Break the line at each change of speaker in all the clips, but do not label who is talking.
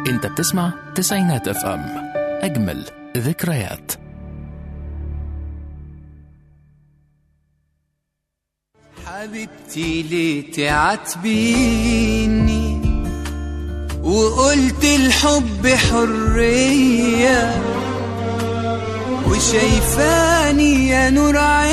انت بتسمع تسعينات اف ام اجمل ذكريات
حبيبتي ليه تعاتبيني وقلت الحب حرية وشايفاني يا نور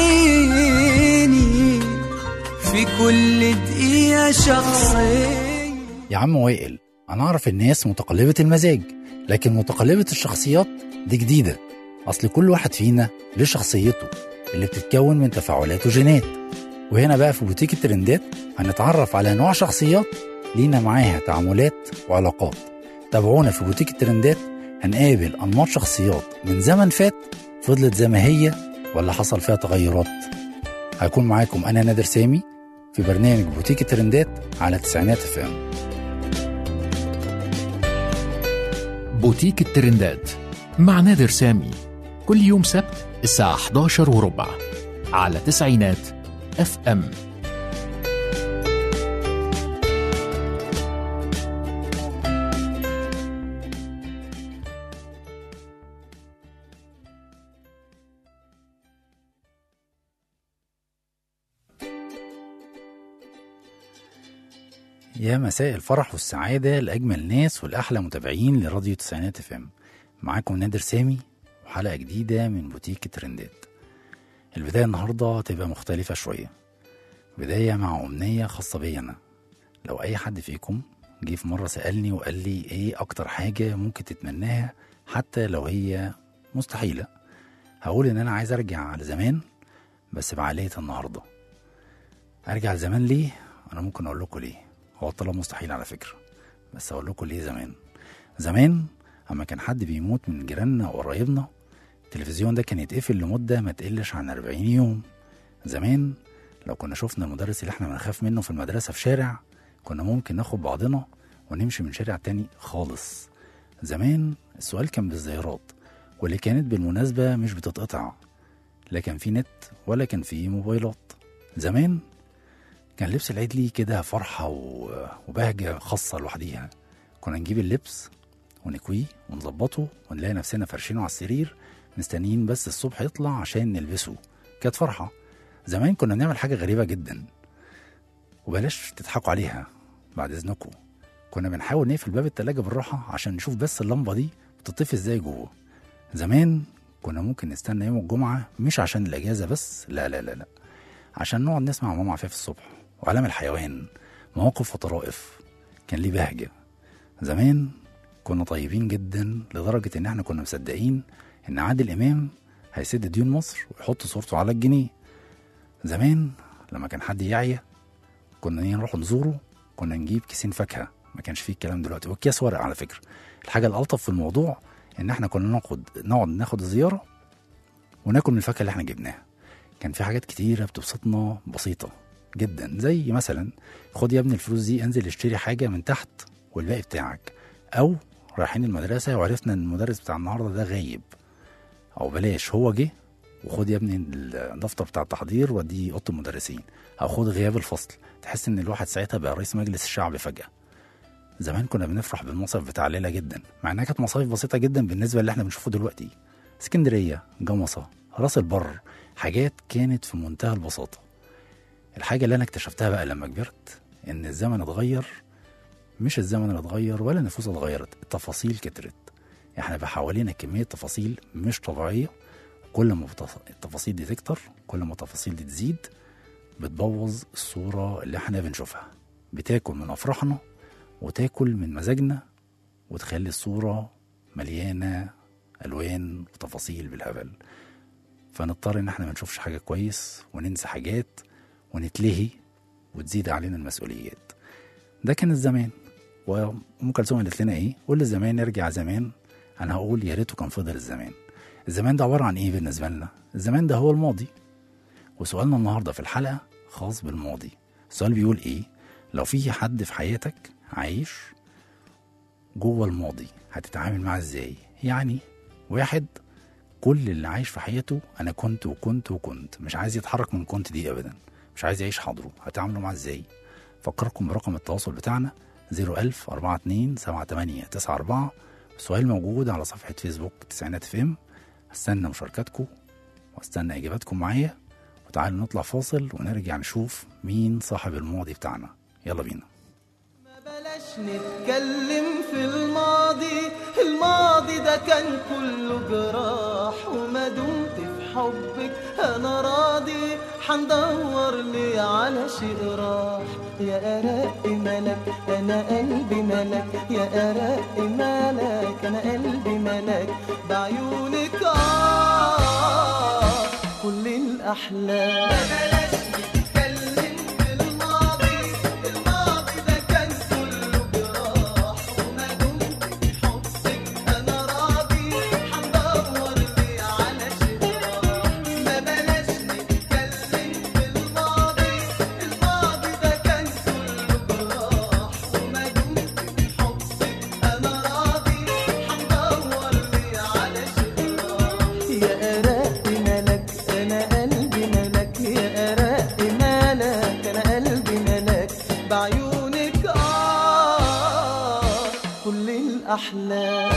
عيني في كل دقيقة شخصية
يا عم وائل انا اعرف الناس متقلبة المزاج لكن متقلبة الشخصيات دي جديدة اصل كل واحد فينا له شخصيته اللي بتتكون من تفاعلات وجينات وهنا بقى في بوتيك الترندات هنتعرف على نوع شخصيات لينا معاها تعاملات وعلاقات تابعونا في بوتيك الترندات هنقابل انماط شخصيات من زمن فات فضلت زي ما هي ولا حصل فيها تغيرات هكون معاكم انا نادر سامي في برنامج بوتيك الترندات على تسعينات اف ام
بوتيك الترندات مع نادر سامي كل يوم سبت الساعة 11 وربع على تسعينات اف ام
يا مساء الفرح والسعادة لأجمل ناس والأحلى متابعين لراديو تسعينات اف ام معاكم نادر سامي وحلقة جديدة من بوتيك ترندات البداية النهاردة تبقى مختلفة شوية بداية مع أمنية خاصة بيا أنا لو أي حد فيكم جه في مرة سألني وقال لي إيه أكتر حاجة ممكن تتمناها حتى لو هي مستحيلة هقول إن أنا عايز أرجع لزمان بس بعقلية النهاردة أرجع لزمان ليه؟ أنا ممكن أقول لكم ليه هو الطلب مستحيل على فكرة بس أقول لكم ليه زمان زمان أما كان حد بيموت من جيراننا وقرايبنا التلفزيون ده كان يتقفل لمدة ما تقلش عن 40 يوم زمان لو كنا شفنا المدرس اللي احنا بنخاف منه في المدرسة في شارع كنا ممكن ناخد بعضنا ونمشي من شارع تاني خالص زمان السؤال كان بالزيارات واللي كانت بالمناسبة مش بتتقطع لا كان في نت ولا كان في موبايلات زمان كان لبس العيد ليه كده فرحة و- وبهجة خاصة لوحديها كنا نجيب اللبس ونكويه ونظبطه ونلاقي نفسنا فرشينه على السرير مستنيين بس الصبح يطلع عشان نلبسه كانت فرحة زمان كنا بنعمل حاجة غريبة جدا وبلاش تضحكوا عليها بعد إذنكم كنا بنحاول نقفل باب التلاجة بالراحة عشان نشوف بس اللمبة دي بتطفي ازاي جوه زمان كنا ممكن نستنى يوم الجمعة مش عشان الأجازة بس لا لا لا لا عشان نقعد نسمع ماما عفاف الصبح وعالم الحيوان مواقف وطرائف كان ليه بهجة زمان كنا طيبين جدا لدرجة إن احنا كنا مصدقين إن عادل إمام هيسد ديون مصر ويحط صورته على الجنيه زمان لما كان حد يعيا كنا نروح نزوره كنا نجيب كيسين فاكهة ما كانش فيه الكلام دلوقتي والكيس ورق على فكرة الحاجة الألطف في الموضوع إن احنا كنا ناخد نقعد ناخد الزيارة وناكل من الفاكهة اللي احنا جبناها كان في حاجات كتيرة بتبسطنا بسيطة جدا زي مثلا خد يا ابني الفلوس دي انزل اشتري حاجة من تحت والباقي بتاعك أو رايحين المدرسة وعرفنا إن المدرس بتاع النهاردة ده غايب أو بلاش هو جه وخد يا ابني الدفتر بتاع التحضير وديه أوضة المدرسين أو خد غياب الفصل تحس إن الواحد ساعتها بقى رئيس مجلس الشعب فجأة زمان كنا بنفرح بالمصيف بتاع الليلة جدا مع إنها كانت مصايف بسيطة جدا بالنسبة اللي احنا بنشوفه دلوقتي اسكندرية جمصة راس البر حاجات كانت في منتهى البساطة الحاجة اللي أنا اكتشفتها بقى لما كبرت إن الزمن اتغير مش الزمن اللي اتغير ولا النفوس اتغيرت التفاصيل كترت احنا بقى حوالينا كمية تفاصيل مش طبيعية كل ما بتف- التفاصيل دي تكتر كل ما التفاصيل دي تزيد بتبوظ الصورة اللي احنا بنشوفها بتاكل من أفراحنا وتاكل من مزاجنا وتخلي الصورة مليانة ألوان وتفاصيل بالهبل فنضطر إن احنا ما نشوفش حاجة كويس وننسى حاجات ونتلهي وتزيد علينا المسؤوليات ده كان الزمان وام كلثوم قالت لنا ايه قول الزمان ارجع زمان انا هقول يا ريته كان فضل الزمان الزمان ده عباره عن ايه بالنسبه لنا الزمان ده هو الماضي وسؤالنا النهارده في الحلقه خاص بالماضي السؤال بيقول ايه لو في حد في حياتك عايش جوه الماضي هتتعامل معاه ازاي يعني واحد كل اللي عايش في حياته انا كنت وكنت وكنت مش عايز يتحرك من كنت دي ابدا مش عايز يعيش حاضره هتعاملوا معاه ازاي فكركم برقم التواصل بتاعنا 01000 42 78 94 السؤال موجود على صفحة فيسبوك تسعينات اف ام استنى مشاركاتكم واستنى اجاباتكم معايا وتعالوا نطلع فاصل ونرجع نشوف مين صاحب الماضي بتاعنا يلا بينا
ما بلاش نتكلم في الماضي الماضي ده كان كله جراح وما دمت في حبك انا راضي حندور لي على شيء راح يا أراء ملك أنا قلبي ملك يا أراء ملك أنا قلبي ملك بعيونك آه كل الأحلام بلاش نتكلم في الماضي الماضي ده كان كله جراح وما دمت في حبك أنا راضي حندور لي على شيء راح ما بلاش نتكلم في الماضي الماضي ده كان كله جراح وما دمت في حبك أنا راضي حندور لي على شيء راح يا أراء ملك أنا قلبي ملك يا أراء ملك أنا قلبي ملك بعيونك آه كل الأحلام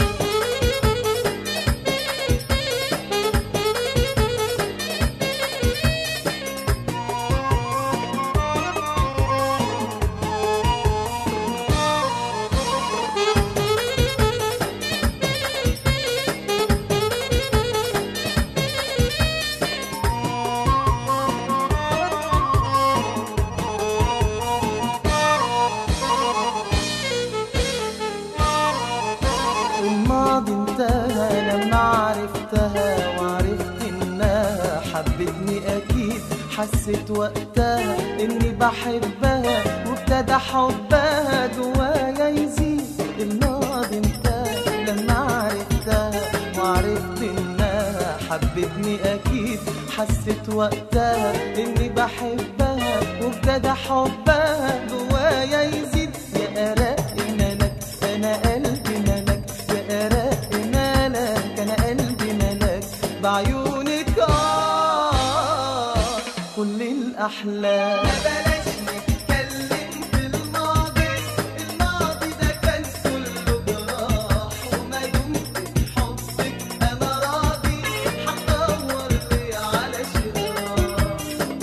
الماضي انتهى لما عرفتها وعرفت انها حبتني اكيد حسيت وقتها اني بحبها وابتدى حبها جوايا يزيد الماضي انتهى لما عرفتها وعرفت انها حبتني اكيد حسيت وقتها اني بحبها وابتدى حبها جوايا يزيد يا اراء ملك انا قلبي ملك يا اراء ملك انا قلبي ملك بعيونك آه كل الاحلام بلاش نتكلم في الماضي الماضي ده كان كله جراح وما دمت في حبك انا راضي حندور لي على شيء راح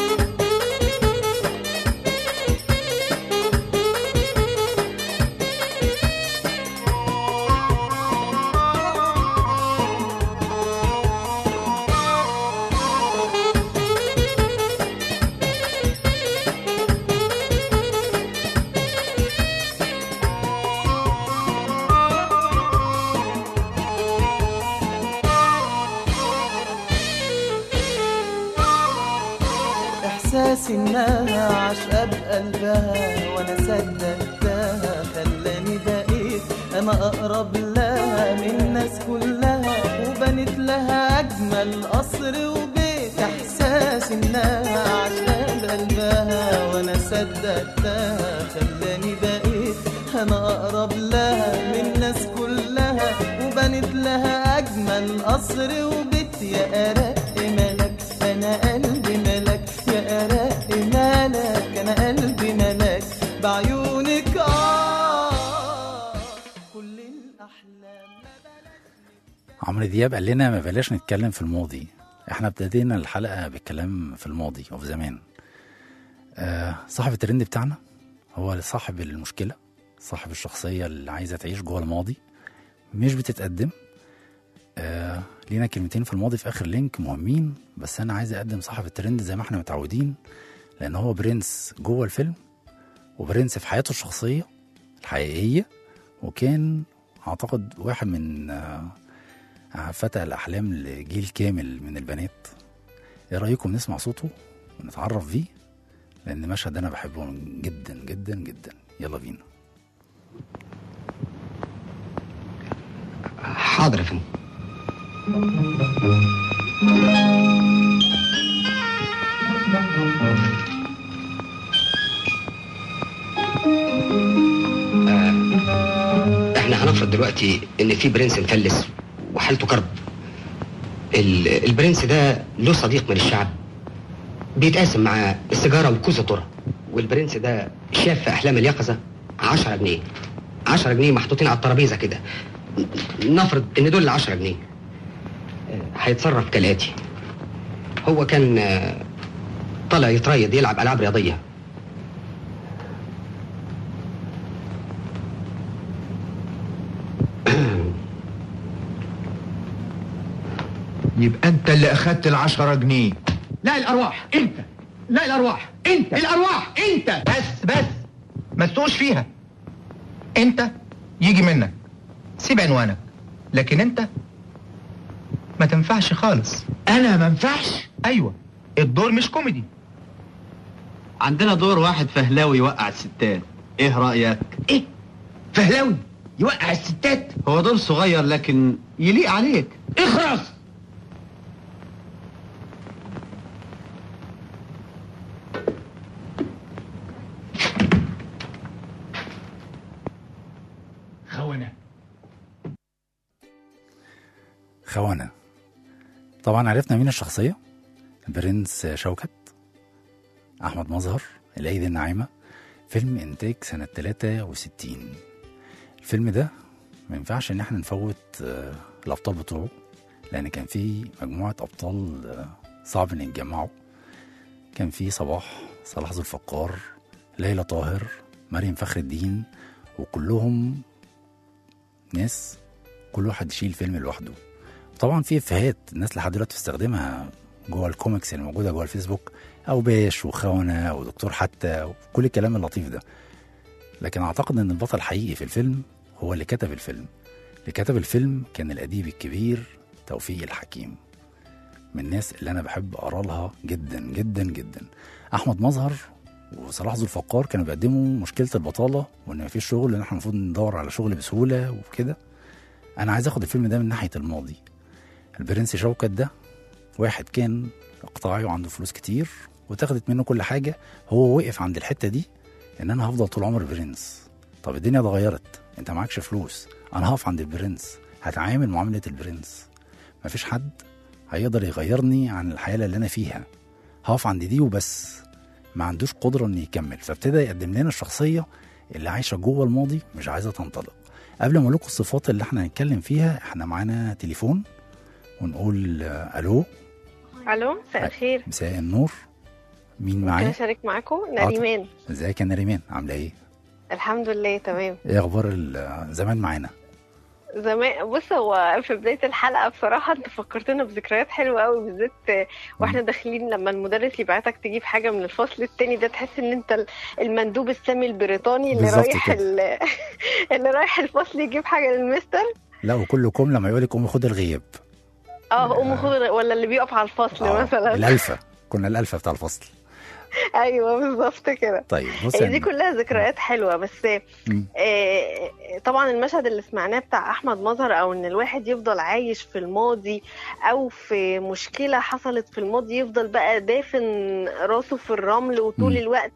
احساس انها عشقة بقلبها وانا صدقتها خلاني بقيت انا اقرب لها من الناس كلها وبنت لها اجمل قصر وبيت احساس انها عشقة بقلبها وانا صدقتها خلاني بقيت انا اقرب لها من الناس كلها وبنت لها اجمل قصر وبيت يا اراء ملك انا قلبي ملك يا اراء ملك انا قلبي ملك بعيونك آه كل الاحلام
عمرو دياب قال لنا ما بلاش نتكلم في الماضي احنا ابتدينا الحلقة بالكلام في الماضي وفي زمان آه صاحب الترند بتاعنا هو صاحب المشكلة صاحب الشخصية اللي عايزة تعيش جوه الماضي مش بتتقدم آه لينا كلمتين في الماضي في آخر لينك مهمين بس أنا عايز أقدم صاحب الترند زي ما احنا متعودين لأن هو برنس جوه الفيلم وبرنس في حياته الشخصية الحقيقية وكان أعتقد واحد من آه فتى الأحلام لجيل كامل من البنات إيه رأيكم نسمع صوته ونتعرف بيه لأن مشهد أنا بحبه جدا جدا جدا يلا بينا
حاضر يا فندم آه، احنا هنفرض دلوقتي ان في برنس مفلس وحالته كرب ال- البرنس ده له صديق من الشعب بيتقاسم مع السيجاره وكوز الذره والبرنس ده شاف في احلام اليقظه 10 جنيه 10 جنيه محطوطين على الترابيزه كده نفرض ان دول 10 جنيه آه، هيتصرف كالاتي هو كان آه، طالع يتريض يلعب العاب رياضيه
يبقى انت اللي اخدت العشرة جنيه
لا الارواح انت لا الارواح انت الارواح انت
بس بس ما تسوقش فيها انت يجي منك سيب عنوانك لكن انت ما تنفعش خالص
انا ما ينفعش
ايوه الدور مش كوميدي
عندنا دور واحد فهلاوي يوقع الستات ايه رايك
ايه فهلاوي يوقع الستات
هو دور صغير لكن يليق عليك
اخرس
خونة
خونة طبعا عرفنا مين الشخصية برنس شوكت أحمد مظهر الأيدي الناعمة فيلم إنتاج سنة 63 الفيلم ده ما ينفعش إن احنا نفوت آه، الأبطال بتوعه لأن كان في مجموعة أبطال آه، صعب إن يتجمعوا كان في صباح صلاح ذو الفقار ليلى طاهر مريم فخر الدين وكلهم ناس كل واحد يشيل فيلم لوحده طبعا في افيهات الناس لحد دلوقتي بتستخدمها جوه الكوميكس اللي موجوده جوه الفيسبوك او باش وخونه او دكتور حتى وكل الكلام اللطيف ده لكن اعتقد ان البطل الحقيقي في الفيلم هو اللي كتب الفيلم اللي كتب الفيلم كان الاديب الكبير توفيق الحكيم من الناس اللي انا بحب اقرا لها جدا جدا جدا احمد مظهر وصلاح ذو الفقار كانوا بيقدموا مشكله البطاله وان مفيش شغل ان احنا المفروض ندور على شغل بسهوله وكده انا عايز اخد الفيلم ده من ناحيه الماضي البرنس شوكت ده واحد كان اقطاعي وعنده فلوس كتير وتاخدت منه كل حاجه هو وقف عند الحته دي ان انا هفضل طول عمري برنس طب الدنيا اتغيرت انت معكش فلوس انا هقف عند البرنس هتعامل معامله البرنس مفيش حد هيقدر يغيرني عن الحياه اللي انا فيها هقف عند دي وبس ما عندوش قدره انه يكمل فابتدى يقدم لنا الشخصيه اللي عايشه جوه الماضي مش عايزه تنطلق قبل ما اقول لكم الصفات اللي احنا هنتكلم فيها احنا معانا تليفون ونقول آه، الو
الو مساء الخير
مساء النور مين
ممكن
معايا
اشارك معاكم نريمان
ازيك يا نريمان عامله ايه
الحمد لله تمام
ايه اخبار ال- زمان معانا
زمان بص هو في بدايه الحلقه بصراحه انت فكرتنا بذكريات حلوه قوي بالذات واحنا داخلين لما المدرس يبعتك تجيب حاجه من الفصل التاني ده تحس ان انت ال- المندوب السامي البريطاني اللي
بالظبط
رايح
كده.
ال- اللي رايح الفصل يجيب حاجه للمستر
لا وكلكم لما يقول لك قومي خد الغياب
اه قوم خد ولا اللي بيقف على الفصل
آه،
مثلا
الالفه كنا الالفه بتاع الفصل
ايوه بالظبط كده
طيب بص
هي
يا
دي
نريمان.
كلها ذكريات حلوه بس
مم.
آه، طبعا المشهد اللي سمعناه بتاع احمد مظهر او ان الواحد يفضل عايش في الماضي او في مشكله حصلت في الماضي يفضل بقى دافن راسه في الرمل وطول
مم.
الوقت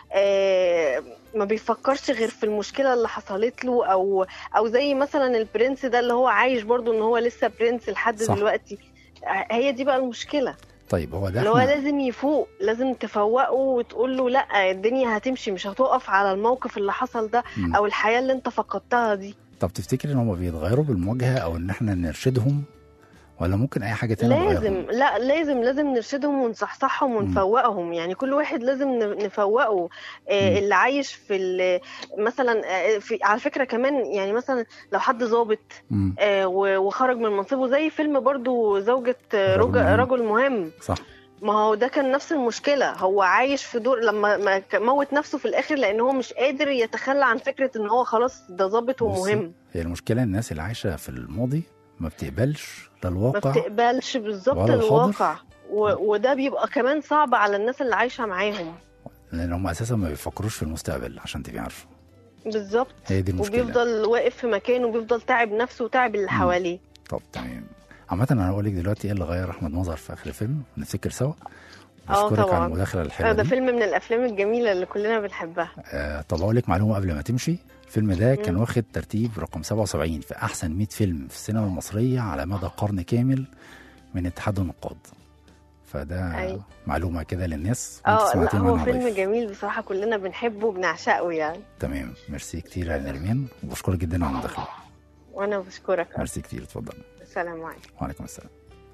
آه، ما بيفكرش غير في المشكله اللي حصلت له او او زي مثلا البرنس ده اللي هو عايش برضو ان هو لسه برنس لحد
صح.
دلوقتي آه، هي دي بقى المشكله
طيب هو ده
اللي هو
احنا
لازم يفوق لازم تفوقه وتقول له لا الدنيا هتمشي مش هتقف على الموقف اللي حصل ده
مم.
او الحياه اللي انت فقدتها دي
طب تفتكر ان هم بيتغيروا بالمواجهه او ان احنا نرشدهم ولا ممكن اي حاجه تانية
لازم
نغيرهم؟
لا لازم لازم نرشدهم ونصحصحهم ونفوقهم يعني كل واحد لازم ن- نفوقه آه
مم.
اللي عايش في ال- مثلا آه، في على فكره كمان يعني مثلا لو حد ظابط
مم.
آه، و- وخرج من منصبه زي فيلم برضو زوجة آه،
رجل
رجل,
مهم.
رجل مهم
صح
ما هو ده كان نفس المشكلة هو عايش في دور لما ما ك- موت نفسه في الآخر لأن هو مش قادر يتخلى عن فكرة إن هو خلاص ده ظابط
بصي،
ومهم
هي المشكله الناس اللي عايشه في الماضي ما بتقبلش لا
ما
الواقع
بتقبلش بالظبط
ولا الحاضر.
الواقع و... وده بيبقى كمان صعب على الناس اللي عايشة معاهم
لان هم اساسا ما بيفكروش في المستقبل عشان تبقي عارفه
بالظبط
هي دي المشكله
وبيفضل واقف في مكانه وبيفضل تعب نفسه وتعب اللي حواليه
طب تمام عامة انا هقول لك دلوقتي ايه اللي غير احمد مظهر في اخر الفيلم نفتكر سوا
اه
بشكرك على
طبعا
المداخلة
آه،
الحلوة
ده
دي
فيلم من الأفلام الجميلة اللي كلنا بنحبها
آه طب اقول لك معلومة قبل ما تمشي الفيلم ده كان
مم.
واخد ترتيب رقم 77 في احسن 100 فيلم في السينما المصرية على مدى قرن كامل من اتحاد النقاد فده
أيوة.
معلومه كده للناس
اه
وأنت
لا
سمعتيها
هو
معانا
فيلم
لايف.
جميل بصراحه كلنا بنحبه وبنعشقه يعني
تمام ميرسي كتير يا نرمين وبشكرك جدا على المداخله
وانا بشكرك
ميرسي كتير اتفضل
السلام عليكم
وعليكم السلام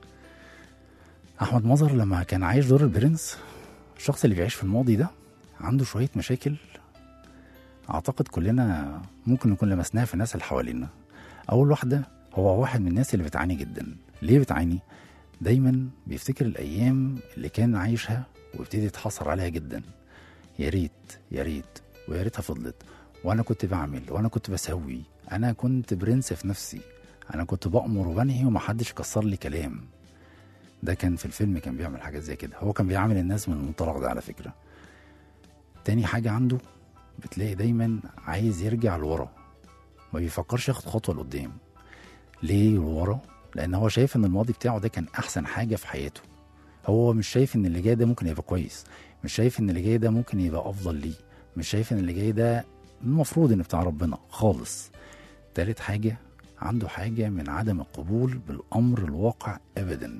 احمد مظهر لما كان عايش دور البرنس الشخص اللي بيعيش في الماضي ده عنده شويه مشاكل اعتقد كلنا ممكن نكون لمسناها في الناس اللي حوالينا اول واحده هو واحد من الناس اللي بتعاني جدا ليه بتعاني دايما بيفتكر الايام اللي كان عايشها ويبتدي يتحسر عليها جدا يا ريت يا ريت ويا ريتها فضلت وانا كنت بعمل وانا كنت بسوي انا كنت برنس في نفسي انا كنت بامر وبنهي ومحدش كسر لي كلام ده كان في الفيلم كان بيعمل حاجات زي كده هو كان بيعامل الناس من المنطلق ده على فكره تاني حاجه عنده بتلاقي دايما عايز يرجع لورا ما بيفكرش ياخد خطوه لقدام ليه لورا لان هو شايف ان الماضي بتاعه ده كان احسن حاجه في حياته هو مش شايف ان اللي جاي ده ممكن يبقى كويس مش شايف ان اللي جاي ده ممكن يبقى افضل ليه مش شايف ان اللي جاي ده المفروض ان بتاع ربنا خالص تالت حاجه عنده حاجه من عدم القبول بالامر الواقع ابدا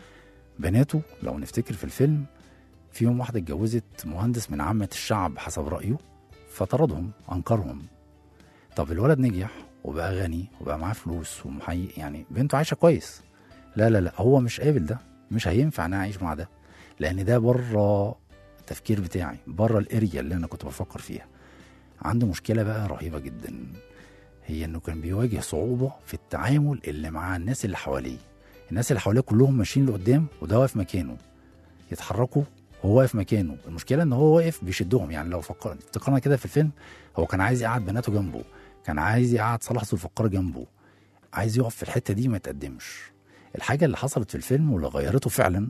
بناته لو نفتكر في الفيلم فيهم واحدة اتجوزت مهندس من عامة الشعب حسب رأيه فطردهم أنكرهم طب الولد نجح وبقى غني وبقى معاه فلوس ومحي يعني بنته عايشة كويس لا لا لا هو مش قابل ده مش هينفع ان انا اعيش مع ده لان ده بره التفكير بتاعي بره الاريا اللي انا كنت بفكر فيها عنده مشكلة بقى رهيبة جدا هي انه كان بيواجه صعوبة في التعامل اللي مع الناس اللي حواليه الناس اللي حواليه كلهم ماشيين لقدام وده واقف مكانه يتحركوا وهو واقف مكانه المشكله ان هو واقف بيشدهم يعني لو فكر افتكرنا كده في الفيلم هو كان عايز يقعد بناته جنبه كان عايز يقعد صلاح ذو الفقار جنبه عايز يقف في الحته دي ما يتقدمش الحاجه اللي حصلت في الفيلم واللي غيرته فعلا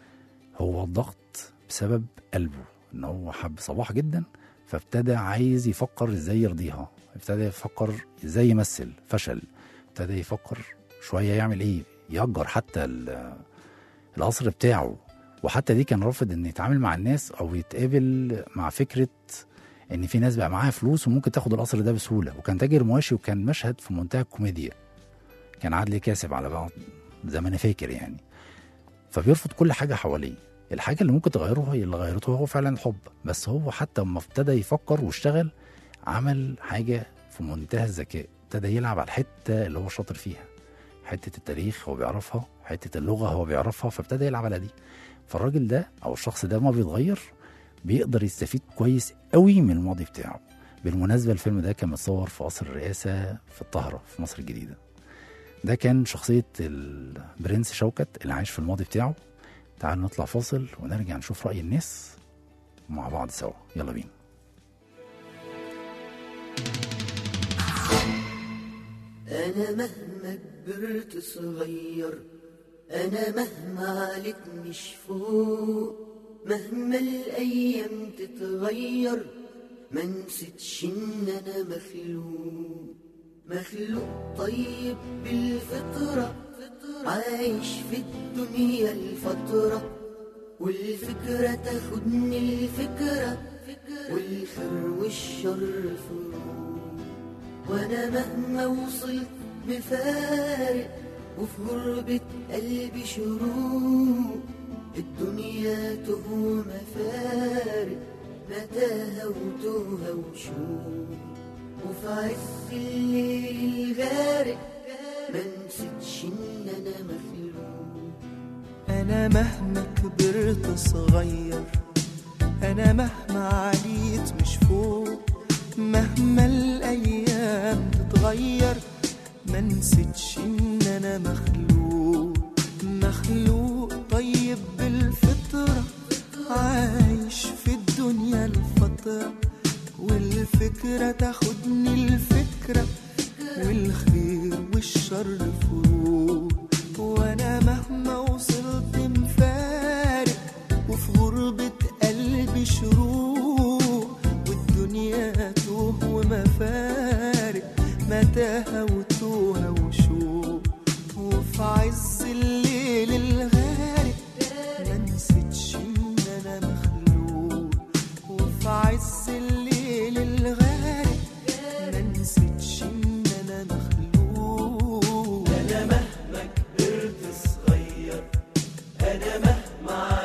هو الضغط بسبب قلبه ان هو حب صباح جدا فابتدى عايز يفكر ازاي يرضيها ابتدى يفكر ازاي يمثل فشل ابتدى يفكر شويه يعمل ايه يأجر حتى ال- القصر بتاعه وحتى دي كان رافض ان يتعامل مع الناس او يتقابل مع فكره ان في ناس بقى معاها فلوس وممكن تاخد القصر ده بسهوله وكان تاجر مواشي وكان مشهد في منتهى الكوميديا كان عدلي كاسب على بعض زي ما انا فاكر يعني فبيرفض كل حاجه حواليه الحاجه اللي ممكن تغيره هي اللي غيرته هو فعلا الحب بس هو حتى لما ابتدى يفكر واشتغل عمل حاجه في منتهى الذكاء ابتدى يلعب على الحته اللي هو شاطر فيها حته التاريخ هو بيعرفها حته اللغه هو بيعرفها فابتدى يلعب على دي فالراجل ده او الشخص ده ما بيتغير بيقدر يستفيد كويس قوي من الماضي بتاعه بالمناسبه الفيلم ده كان متصور في قصر الرئاسه في الطهره في مصر الجديده ده كان شخصيه البرنس شوكت اللي عايش في الماضي بتاعه تعالوا نطلع فاصل ونرجع نشوف راي الناس مع بعض سوا يلا بينا
أنا مهما كبرت صغير أنا مهما عليك مش فوق مهما الأيام تتغير ما نسيتش إن أنا مخلوق مخلوق طيب بالفطرة عايش في الدنيا الفترة والفكرة تاخدني الفكرة والخير والشر فروق وانا مهما وصلت مفارق وفي غربة قلبي شروق الدنيا تهوى مفارق متاهة وتوهى وشوق وفي عز الليل الغارق ما نسيتش ان انا مخلوق
أنا مهما كبرت صغير أنا مهما عليت مش فوق مهما الأيام تتغير ما نسيتش إن أنا مخلوق مخلوق طيب بالفطرة عايش في الدنيا الفترة والفكرة تاخدني الفكرة والخير والشر فروق وانا مهما وصلت مفارق وفي غربة قلبي شروق والدنيا توه ومفارق متاهة وتوهة وشوق وفي عز الليل الغارق ما نسيتش ان انا مخلوق وفي عز الليل الغارق ما نسيتش ان انا مخلوق انا مهما كبرت صغير انا مهما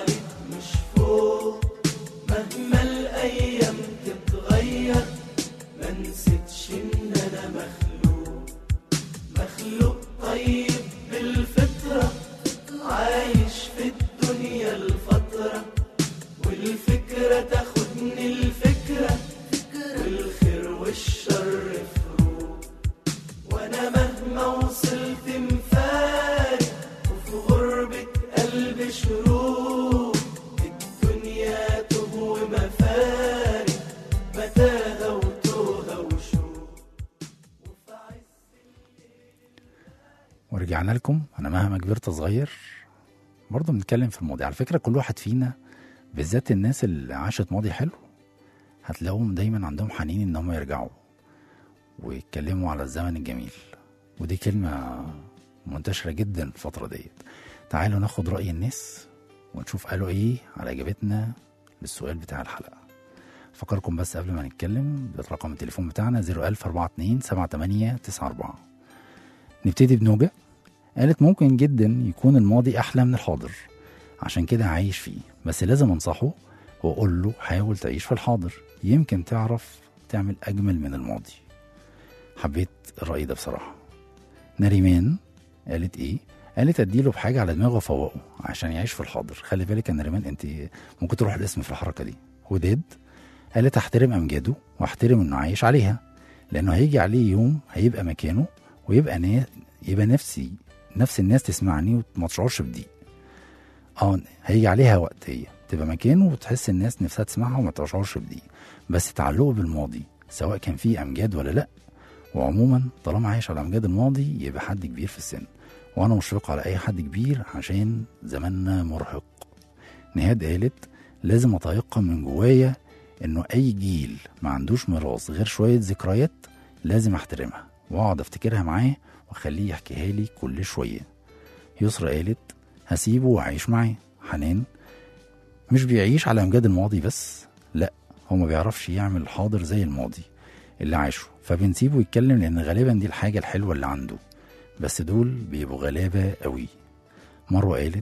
ورجعنا لكم انا مهما كبرت صغير برضه بنتكلم في الماضي على فكره كل واحد فينا بالذات الناس اللي عاشت ماضي حلو هتلاقوهم دايما عندهم حنين ان هم يرجعوا ويتكلموا على الزمن الجميل ودي كلمة منتشرة جدا الفترة ديت تعالوا ناخد رأي الناس ونشوف قالوا ايه على اجابتنا للسؤال بتاع الحلقة فكركم بس قبل ما نتكلم برقم التليفون بتاعنا 01042 7894 نبتدي بنوجة قالت ممكن جدا يكون الماضي أحلى من الحاضر عشان كده عايش فيه بس لازم أنصحه وأقول له حاول تعيش في الحاضر يمكن تعرف تعمل أجمل من الماضي حبيت الرأي ده بصراحة نريمان قالت إيه؟ قالت أديله بحاجة على دماغه وفوقه عشان يعيش في الحاضر خلي بالك يا نريمان أنت ممكن تروح الاسم في الحركة دي وداد قالت أحترم أمجاده وأحترم إنه عايش عليها لأنه هيجي عليه يوم هيبقى مكانه ويبقى نا... يبقى نفسي نفس الناس تسمعني وما تشعرش بضيق اه هيجي عليها وقت هي تبقى مكانه وتحس الناس نفسها تسمعها وما تشعرش بضيق بس تعلقه بالماضي سواء كان فيه امجاد ولا لا وعموما طالما عايش على امجاد الماضي يبقى حد كبير في السن وانا مشفق على اي حد كبير عشان زماننا مرهق نهاد قالت لازم اتيقن من جوايا انه اي جيل ما عندوش ميراث غير شويه ذكريات لازم احترمها واقعد افتكرها معاه واخليه يحكيها لي كل شويه يسرا قالت هسيبه واعيش معاه حنان مش بيعيش على امجاد الماضي بس لا هو ما بيعرفش يعمل الحاضر زي الماضي اللي عاشه فبنسيبه يتكلم لان غالبا دي الحاجه الحلوه اللي عنده بس دول بيبقوا غلابه قوي مروه قالت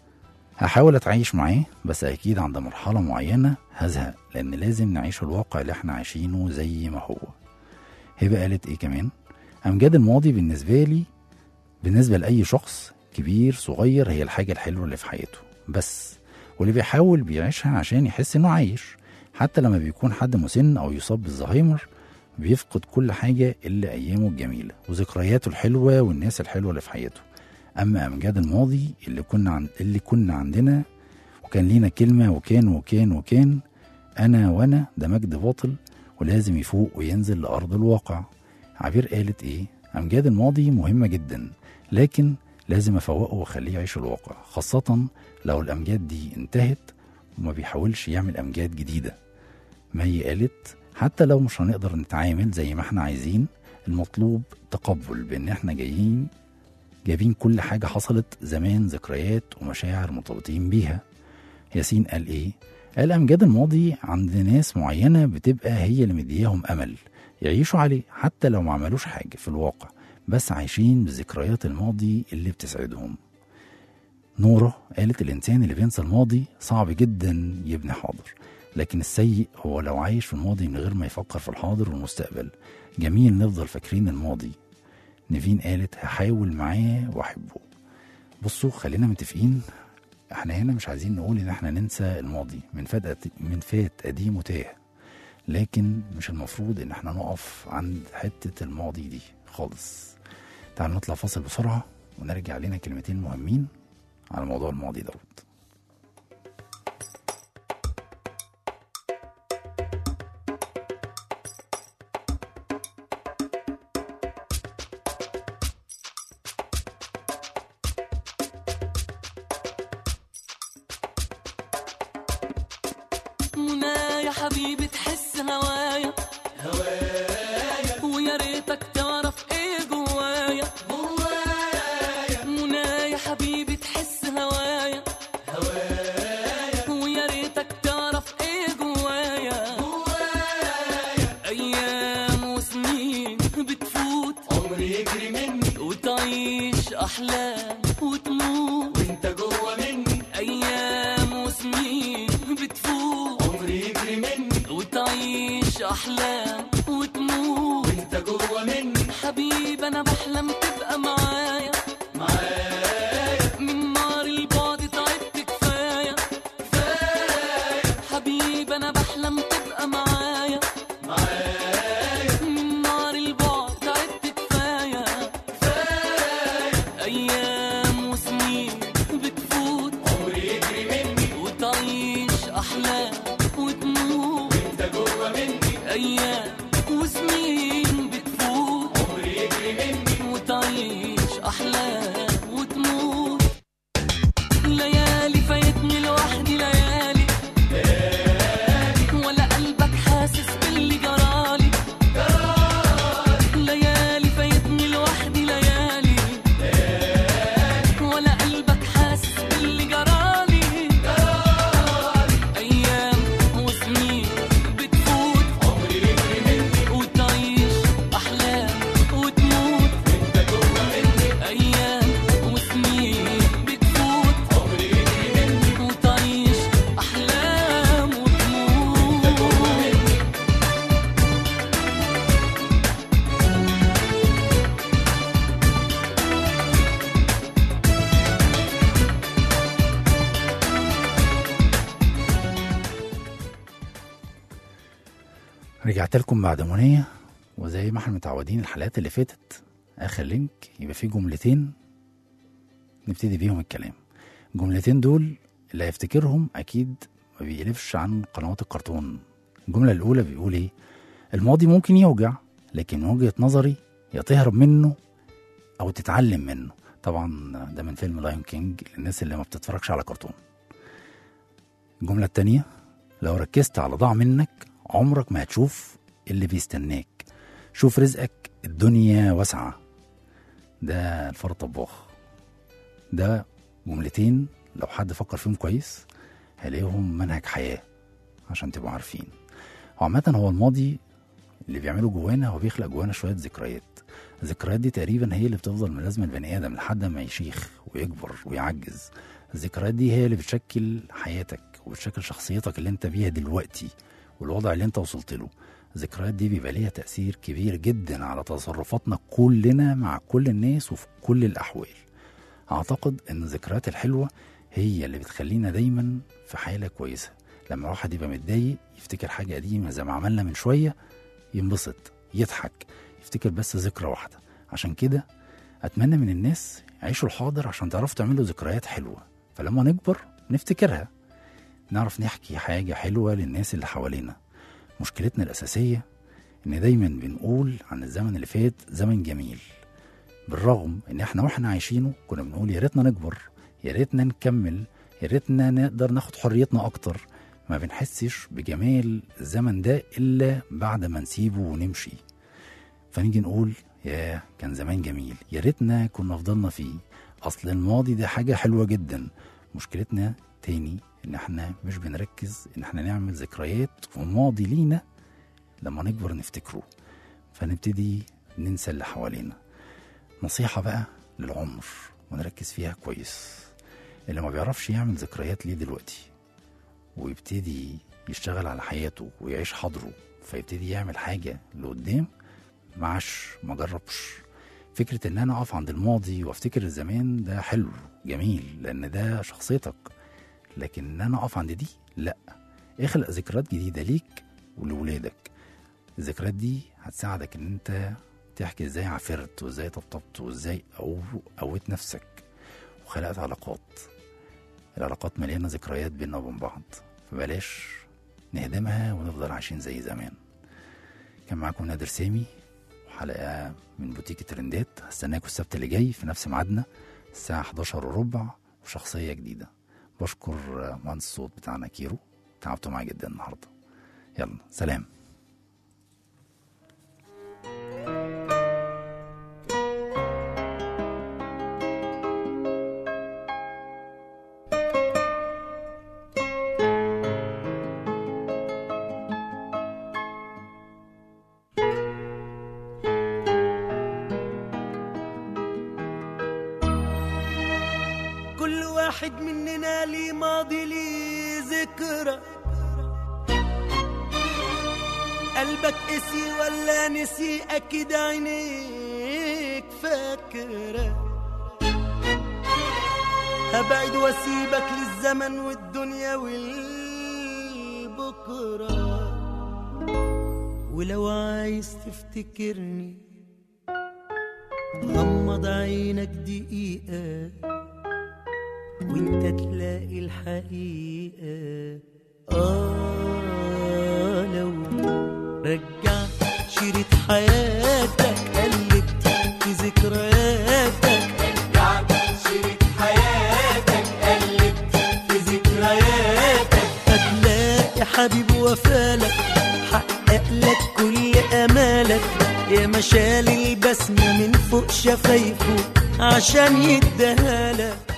هحاول اتعايش معاه بس اكيد عند مرحله معينه هزهق لان لازم نعيش الواقع اللي احنا عايشينه زي ما هو هبه قالت ايه كمان امجاد الماضي بالنسبه لي بالنسبه لاي شخص كبير صغير هي الحاجه الحلوه اللي في حياته بس واللي بيحاول بيعيشها عشان يحس انه عايش حتى لما بيكون حد مسن او يصاب بالزهايمر بيفقد كل حاجة إلا أيامه الجميلة وذكرياته الحلوة والناس الحلوة اللي في حياته أما أمجاد الماضي اللي كنا عن... اللي كنا عندنا وكان لينا كلمة وكان وكان وكان أنا وأنا ده مجد باطل ولازم يفوق وينزل لأرض الواقع عبير قالت إيه أمجاد الماضي مهمة جدا لكن لازم أفوقه وأخليه يعيش الواقع خاصة لو الأمجاد دي انتهت وما بيحاولش يعمل أمجاد جديدة مي قالت حتى لو مش هنقدر نتعامل زي ما احنا عايزين المطلوب تقبل بان احنا جايين جايبين كل حاجة حصلت زمان ذكريات ومشاعر مرتبطين بيها ياسين قال ايه قال امجاد الماضي عند ناس معينة بتبقى هي اللي مدياهم امل يعيشوا عليه حتى لو ما عملوش حاجة في الواقع بس عايشين بذكريات الماضي اللي بتسعدهم نورة قالت الإنسان اللي بينسى الماضي صعب جدا يبني حاضر لكن السيء هو لو عايش في الماضي من غير ما يفكر في الحاضر والمستقبل جميل نفضل فاكرين الماضي نيفين قالت هحاول معاه واحبه بصوا خلينا متفقين احنا هنا مش عايزين نقول ان احنا ننسى الماضي من فات من فات قديم وتاه لكن مش المفروض ان احنا نقف عند حتة الماضي دي خالص تعالوا نطلع فاصل بسرعة ونرجع لنا كلمتين مهمين على موضوع الماضي دوت
منى يا حبيبي تحس هوايا هوايا ويا ريتك تعرف ايه جوايا جوايا منى يا حبيبي تحس هوايا هوايا ويا ريتك تعرف ايه جوايا جوايا ايام وسنين بتفوت عمري يجري مني وتعيش احلام وتموت وانت جوا مني ايام وسنين بتفوت عمري يجري مني وتعيش احلام وتموت وانت جوا مني حبيبي انا بحلم تبقى معايا معايا من نار البعد تعبت كفايه كفايه حبيبي انا بحلم تبقى معايا معايا من نار البعد تعبت كفايه كفايه ايام وسنين بتفوت عمري يجري مني وتعيش احلام وتموت وانت جوا مني ايام وسنين بتفوت عمري يجري مني وتعيش احلام
رجعت لكم بعد منية وزي ما احنا متعودين الحلقات اللي فاتت اخر لينك يبقى فيه جملتين نبتدي بيهم الكلام الجملتين دول اللي هيفتكرهم اكيد ما بيقلفش عن قنوات الكرتون الجملة الاولى بيقول ايه الماضي ممكن يوجع لكن من وجهة نظري يا تهرب منه او تتعلم منه طبعا ده من فيلم لايون كينج للناس اللي ما بتتفرجش على كرتون الجملة التانية لو ركزت على ضاع منك عمرك ما هتشوف اللي بيستناك شوف رزقك الدنيا واسعة ده الفار الطباخ ده جملتين لو حد فكر فيهم كويس هيلاقيهم منهج حياة عشان تبقوا عارفين وعامة هو الماضي اللي بيعمله جوانا هو بيخلق جوانا شوية ذكريات الذكريات دي تقريبا هي اللي بتفضل ملازمة البني آدم لحد ما يشيخ ويكبر ويعجز الذكريات دي هي اللي بتشكل حياتك وبتشكل شخصيتك اللي انت بيها دلوقتي والوضع اللي انت وصلت له الذكريات دي بيبقى ليها تأثير كبير جدا على تصرفاتنا كلنا مع كل الناس وفي كل الأحوال أعتقد إن الذكريات الحلوة هي اللي بتخلينا دايما في حالة كويسة لما واحد يبقى متضايق يفتكر حاجة قديمة زي ما عملنا من شوية ينبسط يضحك يفتكر بس ذكرى واحدة عشان كده أتمنى من الناس يعيشوا الحاضر عشان تعرفوا تعملوا ذكريات حلوة فلما نكبر نفتكرها نعرف نحكي حاجة حلوة للناس اللي حوالينا مشكلتنا الأساسية إن دايما بنقول عن الزمن اللي فات زمن جميل بالرغم إن إحنا وإحنا عايشينه كنا بنقول يا ريتنا نكبر يا ريتنا نكمل يا ريتنا نقدر ناخد حريتنا أكتر ما بنحسش بجمال الزمن ده إلا بعد ما نسيبه ونمشي فنيجي نقول يا كان زمان جميل يا ريتنا كنا فضلنا فيه أصل الماضي ده حاجة حلوة جدا مشكلتنا تاني إن إحنا مش بنركز إن إحنا نعمل ذكريات وماضي لينا لما نكبر نفتكره فنبتدي ننسى اللي حوالينا نصيحة بقى للعمر ونركز فيها كويس اللي ما بيعرفش يعمل ذكريات ليه دلوقتي ويبتدي يشتغل على حياته ويعيش حاضره فيبتدي يعمل حاجة لقدام معاش ما جربش فكرة ان انا اقف عند الماضي وافتكر الزمان ده حلو جميل لان ده شخصيتك لكن ان انا اقف عند دي لا اخلق ذكريات جديدة ليك ولولادك الذكريات دي هتساعدك ان انت تحكي ازاي عافرت وازاي طبطبت وازاي أو قويت نفسك وخلقت علاقات العلاقات مليانة ذكريات بينا وبين بعض فبلاش نهدمها ونفضل عايشين زي زمان كان معاكم نادر سامي وحلقة من بوتيك الترندات هستناكم السبت اللي جاي في نفس ميعادنا الساعة 11 وربع وشخصية جديدة بشكر مهندس الصوت بتاعنا كيرو تعبتوا معايا جدا النهارده يلا سلام
كل واحد مننا ليه ماضي ليه ذكرى قلبك قسي ولا نسي اكيد عينيك فاكرة هبعد واسيبك للزمن والدنيا والبكرة ولو عايز تفتكرني غمض عينك دقيقة وانت تلاقي الحقيقة آه لو رجعت شريط حياتك قلبت في ذكرياتك رجعت شريط حياتك قلبت في ذكرياتك هتلاقي حبيب وفالك حقق لك كل امالك يا مشال البسمة من فوق شفايفه عشان يديها لك